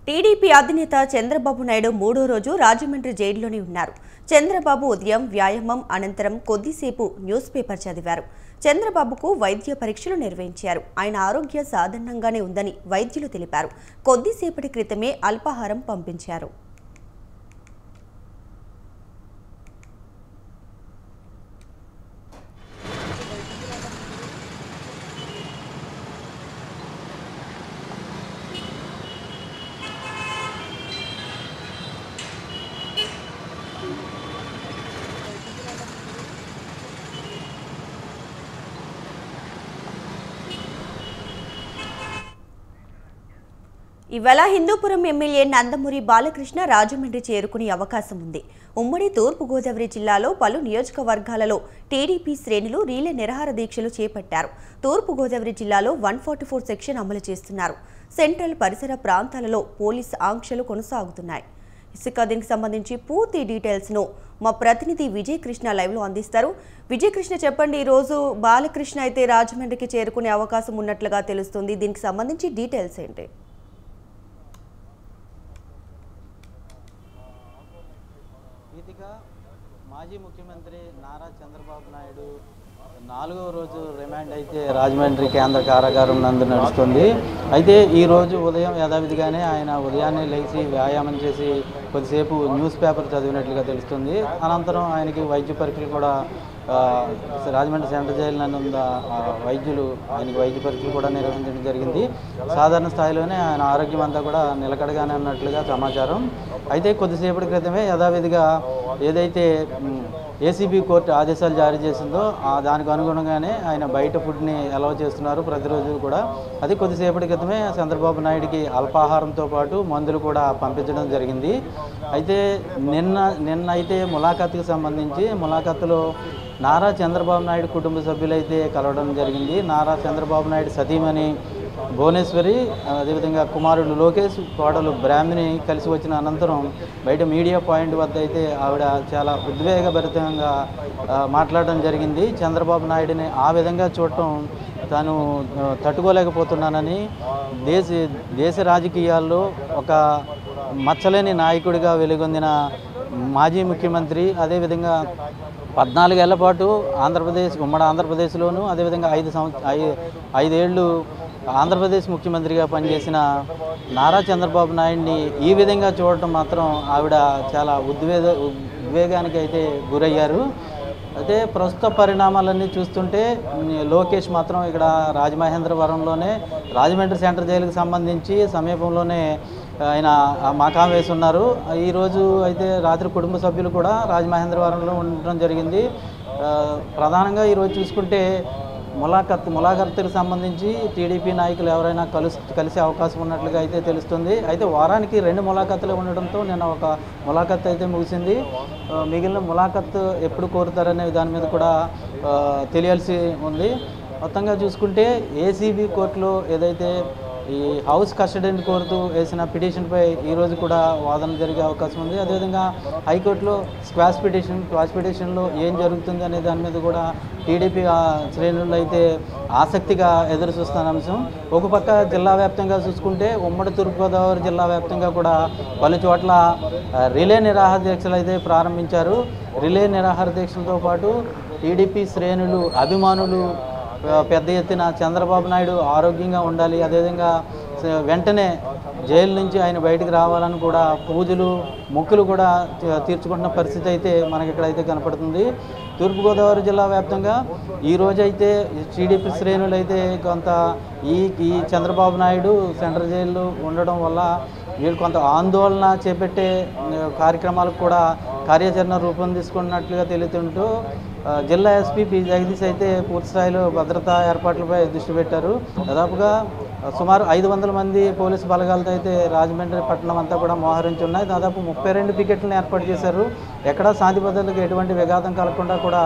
TDP అధినేత చంద్రబాబు నాయుడు మూడో రోజు రాజమండ్రి జైల్లోనే ఉన్నారు చంద్రబాబు ఉదయం వ్యాయామం అనంతరం కొద్దిసేపు న్యూస్ పేపర్ చదివారు చంద్రబాబుకు వైద్య పరీక్షలు నిర్వహించారు ఆయన ఆరోగ్య సాధారణంగానే ఉందని వైద్యులు తెలిపారు కొద్దిసేపటి క్రితమే అల్పాహారం పంపించారు ఇవాళ హిందూపురం ఎమ్మెల్యే నందమూరి బాలకృష్ణ రాజమండ్రి చేరుకునే అవకాశం ఉంది ఉమ్మడి తూర్పుగోదావరి జిల్లాలో పలు నియోజకవర్గాలలో టీడీపీ శ్రేణులు రీలే నిరాహార దీక్షలు చేపట్టారు తూర్పుగోదావరి జిల్లాలో వన్ ఫార్టీ ఫోర్ సెక్షన్ అమలు చేస్తున్నారు సెంట్రల్ పరిసర ప్రాంతాలలో పోలీస్ ఆంక్షలు కొనసాగుతున్నాయి ఇసుక దీనికి సంబంధించి పూర్తి డీటెయిల్స్ ను మా ప్రతినిధి విజయ్ కృష్ణ లైవ్ లో అందిస్తారు విజయ్ కృష్ణ చెప్పండి ఈ రోజు బాలకృష్ణ అయితే రాజమండ్రికి చేరుకునే అవకాశం ఉన్నట్లుగా తెలుస్తుంది దీనికి సంబంధించి డీటెయిల్స్ ఏంటి గీతిక మాజీ ముఖ్యమంత్రి నారా చంద్రబాబు నాయుడు నాలుగవ రోజు రిమాండ్ అయితే రాజమండ్రి కేంద్ర కారాగారం నందు నడుస్తుంది అయితే ఈ రోజు ఉదయం యథావిధిగానే ఆయన ఉదయాన్నే లేచి వ్యాయామం చేసి కొద్దిసేపు న్యూస్ పేపర్ చదివినట్లుగా తెలుస్తుంది అనంతరం ఆయనకి వైద్య పరీక్షలు కూడా ఆ, రాజమండ్రి సెంట్రల్ జైలు నందు ఉన్న, ఆ, వైద్యులు ఆయనకి వైద్య పరీక్షలు కూడా నిర్వహించడం జరిగింది సాధారణ స్థాయిలోనే ఆయన ఆరోగ్యం అంతా కూడా నిలకడగానే ఉన్నట్లుగా సమాచారం అయితే కొద్దిసేపటి క్రితమే యథావిధిగా ఏదైతే ఏసీబీ కోర్టు ఆదేశాలు జారీ చేసిందో ఆ దానికి అనుగుణంగానే ఆయన బయట ఫుడ్ని అలౌ చేస్తున్నారు ప్రతిరోజు కూడా అది కొద్దిసేపటి క్రితమే చంద్రబాబు నాయుడికి అల్పాహారంతో పాటు మందులు కూడా పంపించడం జరిగింది అయితే నిన్న నిన్న అయితే ములాఖాత్కి సంబంధించి ములాఖాత్తులో నారా చంద్రబాబు నాయుడు కుటుంబ సభ్యులైతే కలవడం జరిగింది నారా చంద్రబాబు నాయుడు సతీమణి భువనేశ్వరి అదేవిధంగా కుమారుడు లోకేష్ కోడలు బ్రాహ్మిని కలిసి వచ్చిన అనంతరం బయట మీడియా పాయింట్ వద్ద అయితే ఆవిడ చాలా ఉద్వేగభరితంగా ఆ, మాట్లాడడం జరిగింది చంద్రబాబు నాయుడిని ఆ విధంగా చూడటం తాను ఆ, తట్టుకోలేకపోతున్నానని దేశ దేశ రాజకీయాల్లో ఒక మచ్చలేని నాయకుడిగా వెలుగొందిన మాజీ ముఖ్యమంత్రి అదేవిధంగా పద్నాలుగేళ్ల పాటు ఆంధ్రప్రదేశ్ ఉమ్మడి ఆంధ్రప్రదేశ్లోను అదేవిధంగా ఐదు సంవత్సర ఐదేళ్ళు ఆంధ్రప్రదేశ్ ముఖ్యమంత్రిగా పనిచేసిన నారా చంద్రబాబు నాయుడిని ఈ విధంగా చూడటం మాత్రం ఆవిడ చాలా ఉద్వేగ ఉద్వేగానికి అయితే గురయ్యారు అయితే ప్రస్తుత పరిణామాలన్నీ చూస్తుంటే ఉమ్, లోకేష్ మాత్రం ఇక్కడ రాజమహేంద్రవరంలోనే రాజమండ్రి సెంట్రల్ జైలుకి సంబంధించి సమీపంలోనే ఆయన ఆ మకాం వేసి ఉన్నారు ఈరోజు అయితే రాత్రి కుటుంబ సభ్యులు కూడా రాజమహేంద్రవరంలో ఉండడం జరిగింది ఆ, ప్రధానంగా ఈరోజు చూసుకుంటే ములాఖత్ ములాఖత్తుకు సంబంధించి టీడీపీ నాయకులు ఎవరైనా కలుసు కలిసే అవకాశం ఉన్నట్లుగా అయితే తెలుస్తుంది అయితే వారానికి రెండు ములాఖత్తులు ఉండడంతో నిన్న ఒక ములాఖత్ అయితే ముగిసింది ఆ, మిగిలిన ములాఖత్ ఎప్పుడు కోరుతారనే దాని మీద కూడా ఆ, తెలియాల్సి ఉంది మొత్తంగా చూసుకుంటే ఏసీబీ కోర్టులో ఏదైతే ఈ హౌస్ కస్టడీని కోరుతూ వేసిన పిటిషన్పై ఈరోజు కూడా వాదన జరిగే అవకాశం ఉంది అదేవిధంగా హైకోర్టులో స్క్వాష్ పిటిషన్ క్వాష్ పిటిషన్లో ఏం జరుగుతుంది అనే దాని మీద కూడా టీడీపీ ఆ శ్రేణులు అయితే ఆసక్తిగా ఎదురు చూస్తున్న అంశం ఒక పక్క జిల్లా వ్యాప్తంగా చూసుకుంటే ఉమ్మడి తూర్పుగోదావరి జిల్లా వ్యాప్తంగా కూడా పలు చోట్ల ఆ, రిలే నిరాహార దీక్షలు అయితే ప్రారంభించారు రిలే నిరాహార దీక్షలతో పాటు టీడీపీ శ్రేణులు అభిమానులు ఆ, పెద్ద ఎత్తున చంద్రబాబు నాయుడు ఆరోగ్యంగా ఉండాలి అదేవిధంగా స- వెంటనే జైలు నుంచి ఆయన బయటికి రావాలని కూడా పూజలు మొక్కులు కూడా తీ- తీర్చుకుంటున్న పరిస్థితి అయితే మనకి ఇక్కడైతే కనపడుతుంది తూర్పుగోదావరి జిల్లా వ్యాప్తంగా ఈ రోజైతే టీడీపీ శ్రేణులు అయితే కొంత ఈ ఈ చంద్రబాబు నాయుడు సెంట్రల్ జైల్లో ఉండడం వల్ల వీళ్ళు కొంత ఆందోళన చేపట్టే ఆ, కార్యక్రమాలకు కూడా కార్యాచరణ రూపొందించుకున్నట్లుగా తెలుతుంటూ ఆ, జిల్లా ఎస్పీ పి జగదీష్ అయితే పూర్తి స్థాయిలో భద్రతా ఏర్పాట్లపై దృష్టి పెట్టారు దాదాపుగా ఆ, సుమారు ఐదు వందల మంది పోలీసు బలగాలతో అయితే రాజమండ్రి పట్టణం అంతా కూడా మోహరించి ఉన్నాయి దాదాపు ముప్పై రెండు పికెట్లను ఏర్పాటు చేశారు ఎక్కడా శాంతి భద్రతలకు ఎటువంటి విఘాతం కలగకుండా కూడా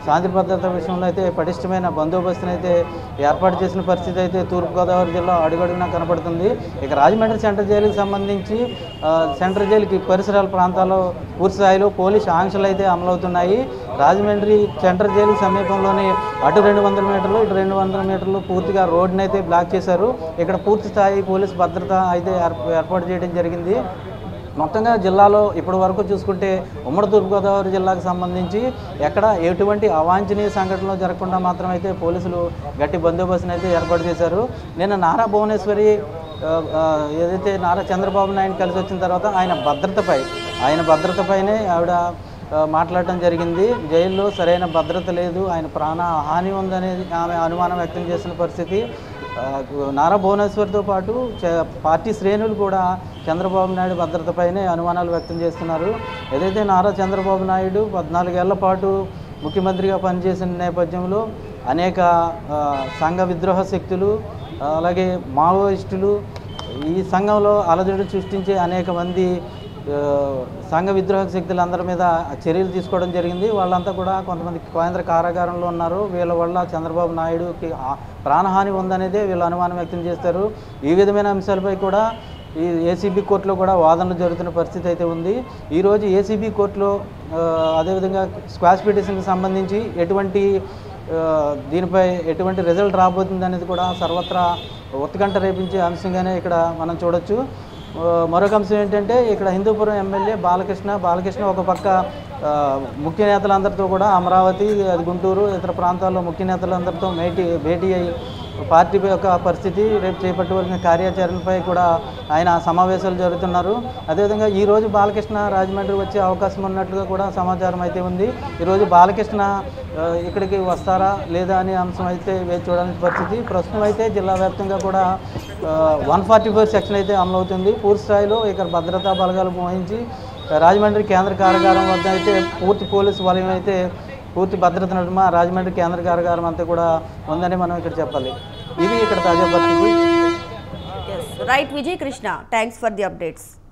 శాంతి భద్రత విషయంలో అయితే పటిష్టమైన బందోబస్తుని అయితే ఏర్పాటు చేసిన పరిస్థితి అయితే తూర్పుగోదావరి జిల్లా అడుగడుగునా కనపడుతుంది ఇక రాజమండ్రి సెంట్రల్ జైలుకి సంబంధించి ఆ, సెంట్రల్ జైలుకి పరిసరాల ప్రాంతాల్లో పూర్తి స్థాయిలో పోలీసు ఆంక్షలు అయితే అమలవుతున్నాయి రాజమండ్రి సెంట్రల్ జైలు సమీపంలోనే అటు రెండు వందల మీటర్లు ఇటు రెండు వందల మీటర్లు పూర్తిగా రోడ్డుని అయితే బ్లాక్ చేశారు ఇక్కడ పూర్తి స్థాయి పోలీసు భద్రత అయితే ఏర్ప- ఏర్పాటు చేయడం జరిగింది మొత్తంగా జిల్లాలో ఇప్పటి వరకు చూసుకుంటే ఉమ్మడి తూర్పుగోదావరి జిల్లాకు సంబంధించి ఎక్కడ ఎటువంటి అవాంఛనీయ సంఘటనలు జరగకుండా మాత్రం అయితే పోలీసులు గట్టి బందోబస్తుని అయితే ఏర్పాటు చేశారు నిన్న నారా భువనేశ్వరి ఆ, ఆ, ఏదైతే నారా చంద్రబాబు నాయుడు కలిసి వచ్చిన తర్వాత ఆయన భద్రతపై ఆయన భద్రతపైనే ఆవిడ ఆ, మాట్లాడటం జరిగింది జైల్లో సరైన భద్రత లేదు ఆయన ప్రాణ హాని ఉందనేది ఆమె అనుమానం వ్యక్తం చేసిన పరిస్థితి ఆ, నారా భువనేశ్వర్తో పాటు చ- పార్టీ శ్రేణులు కూడా చంద్రబాబు నాయుడు భద్రతపైనే అనుమానాలు వ్యక్తం చేస్తున్నారు ఏదైతే నారా చంద్రబాబు నాయుడు పద్నాలుగేళ్ల పాటు ముఖ్యమంత్రిగా పనిచేసిన నేపథ్యంలో అనేక ఆ, సంఘ విద్రోహ శక్తులు ఆ, అలాగే మావోయిస్టులు ఈ సంఘంలో అలజడి సృష్టించే అనేక మంది ఆ, సంఘ విద్రోహ శక్తులందరి మీద చర్యలు తీసుకోవడం జరిగింది వాళ్ళంతా కూడా కొంతమంది కేంద్ర కారాగారంలో ఉన్నారు వీళ్ళ వల్ల చంద్రబాబు నాయుడుకి ఆ- ప్రాణహాని ఉందనేదే వీళ్ళు అనుమానం వ్యక్తం చేస్తారు ఈ విధమైన అంశాలపై కూడా ఈ ఏసీబీ కోర్టులో కూడా వాదనలు జరుగుతున్న పరిస్థితి అయితే ఉంది ఈరోజు ఏసీబీ కోర్టులో ఆ, అదేవిధంగా స్క్వాష్ పిటిషన్కి సంబంధించి ఎటువంటి ఆ, దీనిపై ఎటువంటి రిజల్ట్ రాబోతుంది అనేది కూడా సర్వత్రా ఉత్కంఠ రేపించే అంశంగానే ఇక్కడ మనం చూడొచ్చు ఆ, మరొక అంశం ఏంటంటే ఇక్కడ హిందూపురం ఎమ్మెల్యే బాలకృష్ణ బాలకృష్ణ ఒక పక్క ఆ, ముఖ్య నేతలందరితో కూడా అమరావతి అది గుంటూరు ఇతర ప్రాంతాల్లో ముఖ్య నేతలందరితో భేటీ భేటీ అయ్యి పార్టీ యొక్క పరిస్థితి రేపు చేపట్టవలసిన కార్యాచరణపై కూడా ఆయన సమావేశాలు జరుగుతున్నారు అదేవిధంగా ఈరోజు బాలకృష్ణ రాజమండ్రి వచ్చే అవకాశం ఉన్నట్లుగా కూడా సమాచారం అయితే ఉంది ఈరోజు బాలకృష్ణ ఆ, ఇక్కడికి వస్తారా లేదా అనే అంశం అయితే వేచి చూడాల్సిన పరిస్థితి ప్రస్తుతం అయితే జిల్లా వ్యాప్తంగా కూడా వన్ ఫార్టీ ఫోర్ సెక్షన్ అయితే అమలవుతుంది పూర్తి స్థాయిలో ఇక్కడ భద్రతా బలగాలు మోహించి రాజమండ్రి కేంద్ర కారాగారం వద్ద అయితే పూర్తి పోలీసు వలయం అయితే పూర్తి భద్రత నడుమ రాజమండ్రి కేంద్ర కారాగారం అంతా కూడా ఉందని మనం ఇక్కడ చెప్పాలి ఇది ఇక్కడ తాజా పరిస్థితి right Vijay Krishna thanks for the updates